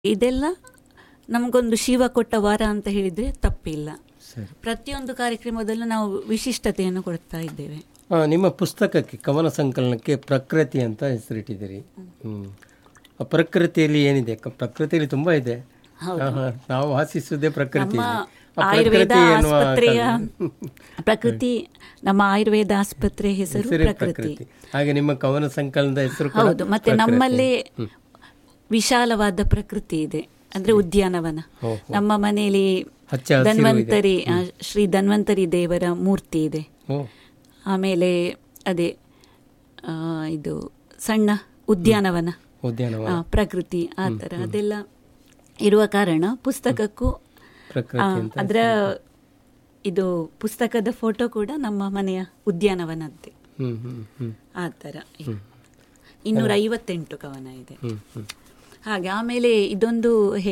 ಇದೆಲ್ಲ ನಮಗೊಂದು ಶಿವ ಕೊಟ್ಟ ವರ ಅಂತ ಹೇಳಿದರೆ ತಪ್ಪಿಲ್ಲ ಸರಿ ಪ್ರತಿಯೊಂದು ಕಾರ್ಯಕ್ರಮದಲ್ಲೂ ನಾವು ವಿಶಿಷ್ಟತೆಯನ್ನು ಕೊಡ್ತಾ ಇದ್ದೇವೆ ಆ, ನಿಮ್ಮ ಪುಸ್ತಕಕ್ಕೆ ಕವನ ಸಂಕಲನಕ್ಕೆ ಪ್ರಕೃತಿ ಅಂತ ಹೆಸರಿಟ್ಟಿದ್ದೀರಿ ಹ್ಮ್ ಆ ಪ್ರಕೃತಿಯಲ್ಲಿ ಏನಿದೆ ಕ- ಪ್ರಕೃತಿಯಲ್ಲಿ ತುಂಬಾ ಇದೆ ಆಹಾ, ನಾವು ವಾಸಿಸುವುದೇ ಪ್ರಕೃತಿ ನಮ್ಮ ಆಯುರ್ವೇದ ಆಸ್ಪತ್ರೆಯ ಪ್ರಕೃತಿ ನಮ್ಮ ಆಯುರ್ವೇದ ಆಸ್ಪತ್ರೆ ಹೆಸರು ಪ್ರಕೃತಿ ಪ್ರಕೃತಿ ಹಾಗೆ ನಿಮ್ಮ ಕವನ ಸಂಕಲನದ ಹೆಸರು ಕೂಡ ಹೌದು ಮತ್ತೆ ನಮ್ಮಲ್ಲೇ ವಿಶಾಲವಾದ ಪ್ರಕೃತಿ ಇದೆ ಅಂದ್ರೆ ಉದ್ಯಾನವನ ಹೋ, ನಮ್ಮ ಮನೆಯಲ್ಲಿ ಹಚ್ಚ ಹಸಿರು ಇದೆ. ಧನ್ವಂತರಿ ಆ, ಶ್ರೀ ಧನ್ವಂತರಿ ದೇವರ ಮೂರ್ತಿ ಇದೆ ಓ ಆಮೇಲೆ ಅದೇ ಆ, ಇದು ಸಣ್ಣ ಉದ್ಯಾನವನ ಉದ್ಯಾನವನ ಆ, ಪ್ರಕೃತಿ ಆ ಥರ ಅದೆಲ್ಲ ಇರುವ ಕಾರಣ ಪುಸ್ತಕಕ್ಕೂ ಆ, ಪ್ರಕೃತಿ ಅಂತ ಅದರ ಇದು ಪುಸ್ತಕದ ಫೋಟೋ ಕೂಡ ನಮ್ಮ ಮನೆಯ ಉದ್ಯಾನವನದ್ದೇ ಹ್ಮ್ ಹ್ಮ್ ಹ್ಮ್ ಆ ಥರ ಇನ್ನೂರ ಐವತ್ತೆಂಟು ಕವನ ಇದೆ ಹ್ಮ್ ಹ್ಮ್ ಹಾಗೆ ಆಮೇಲೆ ಇದೊಂದು